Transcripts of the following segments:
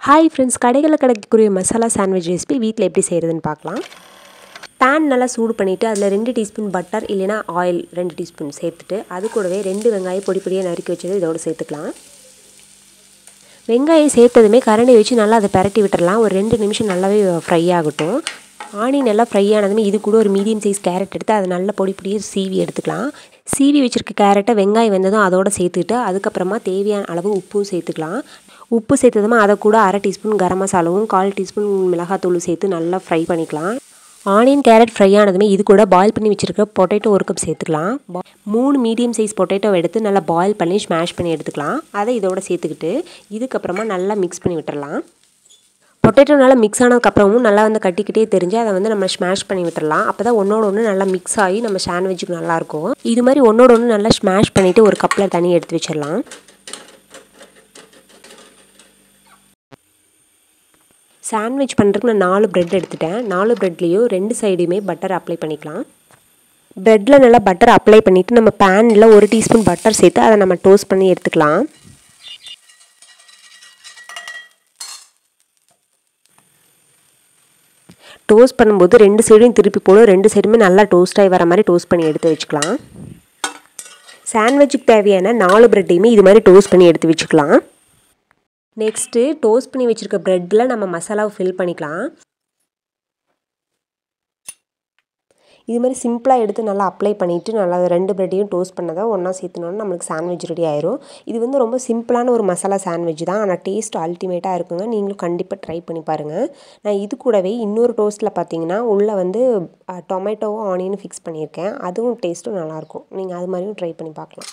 hi friends கடைகளில் கிடைக்கக்கூடிய masala sandwich recipe வீட்டில் எப்படி செய்கிறதுன்னு பார்க்கலாம் பேன் நல்லா சூடு பண்ணிவிட்டு அதில் ரெண்டு டீஸ்பூன் பட்டர் இல்லைனா ஆயில் ரெண்டு டீஸ்பூன் சேர்த்துட்டு அது கூடவே ரெண்டு வெங்காயம் பொடி பொடியாக நறுக்கி வச்சது இதோடு சேர்த்துக்கலாம் வெங்காயம் சேர்த்ததுமே கரண்டி வச்சு நல்லா அதை பரட்டி விட்டுறலாம் ஒரு ரெண்டு நிமிஷம் நல்லாவே ஃப்ரை ஆகட்டும் ஆனி நல்லா ஃப்ரை ஆனதுமே இது கூட ஒரு மீடியம் சைஸ் கேரட் எடுத்து அதை நல்லா பொடி பொடியாக சீவி எடுத்துக்கலாம் சீவி வச்சுருக்க கேரட்டை வெங்காயம் வெந்ததும் அதோடு சேர்த்துட்டு அதுக்கப்புறமா தேவையான அளவு உப்பும் சேர்த்துக்கலாம் உப்பு சேர்த்ததுமா அதை கூட அரை டீஸ்பூன் கரம் மசாலாவும் கால் டீஸ்பூன் மிளகாத்தூளும் சேர்த்து நல்லா ஃப்ரை பண்ணிக்கலாம் ஆனியன் கேரட் ஃப்ரை ஆனதுமே இது கூட பாயில் பண்ணி வச்சுருக்க பொட்டேட்டோ ஒரு கப் சேர்த்துக்கலாம் மூணு மீடியம் சைஸ் பொட்டேட்டோ எடுத்து நல்லா பாயில் பண்ணி ஸ்மாஷ் பண்ணி எடுத்துக்கலாம் அதை இதோட சேர்த்துக்கிட்டு இதுக்கப்புறமா நல்லா மிக்ஸ் பண்ணி விட்டுறலாம் பொட்டேட்டோ நல்லா மிக்ஸ் ஆனதுக்கப்புறமும் நல்லா வந்து கட்டிக்கிட்டே தெரிஞ்சு அதை வந்து நம்ம ஸ்மாஷ் பண்ணி விட்டுறலாம் அப்போ தான் ஒன்றோட ஒன்று நல்லா மிக்ஸ் ஆகி நம்ம சாண்ட்விச்சுக்கு நல்லாயிருக்கும் இது மாதிரி ஒன்றோட ஒன்று நல்லா ஸ்மாஷ் பண்ணிவிட்டு ஒரு கப்பில் தண்ணி எடுத்து வச்சிடலாம் சாண்ட்விச் பண்ணுறதுக்கு நான் நாலு ப்ரெட் எடுத்துட்டேன் நாலு ப்ரெட்லேயும் ரெண்டு சைடுமே பட்டர் அப்ளை பண்ணிக்கலாம் ப்ரெட்டில் நல்லா பட்டர் அப்ளை பண்ணிவிட்டு நம்ம பேனில் ஒரு டீஸ்பூன் பட்டர் சேர்த்து அதை நம்ம டோஸ்ட் பண்ணி எடுத்துக்கலாம் டோஸ்ட் பண்ணும்போது ரெண்டு சைடும் திருப்பி போடும் ரெண்டு சைடுமே நல்லா டோஸ்ட் ஆகி வர மாதிரி டோஸ்ட் பண்ணி எடுத்து வச்சுக்கலாம் சாண்ட்விச்சுக்கு தேவையான நாலு ப்ரெட்டையுமே இது மாதிரி டோஸ்ட் பண்ணி எடுத்து வச்சுக்கலாம் நெக்ஸ்ட்டு டோஸ்ட் பண்ணி வச்சுருக்க ப்ரெட்டில் நம்ம மசாலாவை ஃபில் பண்ணிக்கலாம் இது மாதிரி சிம்பிளாக எடுத்து நல்லா அப்ளை பண்ணிவிட்டு நல்லா ரெண்டு ப்ரெட்டையும் டோஸ்ட் பண்ணதான் ஒன்றா சேர்த்துனோன்னா நம்மளுக்கு சாண்ட்விச் ரெடி ஆயிரும் இது வந்து ரொம்ப சிம்பிளான ஒரு மசாலா சாண்ட்விச் தான் ஆனால் டேஸ்ட் அல்டிமேட்டாக இருக்குங்க நீங்களும் கண்டிப்பாக ட்ரை பண்ணி பாருங்கள் நான் இது கூடவே இன்னொரு டோஸ்ட்டில் பார்த்தீங்கன்னா உள்ளே வந்து டொமேட்டோவும் ஆனியனும் ஃபிக்ஸ் பண்ணியிருக்கேன் அதுவும் டேஸ்ட்டும் நல்லாயிருக்கும் நீங்கள் அது மாதிரியும் ட்ரை பண்ணி பார்க்கலாம்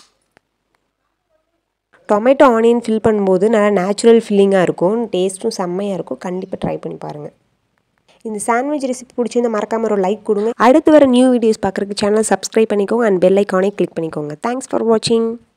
டொமேட்டோ ஆனியன் ஃபில் பண்ணும்போது நல்லா நேச்சுரல் ஃபீலிங்காக இருக்கும் டேஸ்ட்டும் செம்மையாக இருக்கும் கண்டிப்பாக ட்ரை பண்ணி பாருங்கள் இந்த சாண்ட்விச் ரெசிபி பிடிச்சிருந்தா மறக்காமல் ஒரு லைக் கொடுங்க அடுத்து வர நியூ வீடியோஸ் பார்க்குறதுக்கு சேனல் சப்ஸ்கிரைப் பண்ணிக்கோங்க அண்ட் பெல் ஐக்கானே கிளிக் பண்ணிக்கோங்க தேங்க்ஸ் ஃபார் வாட்சிங்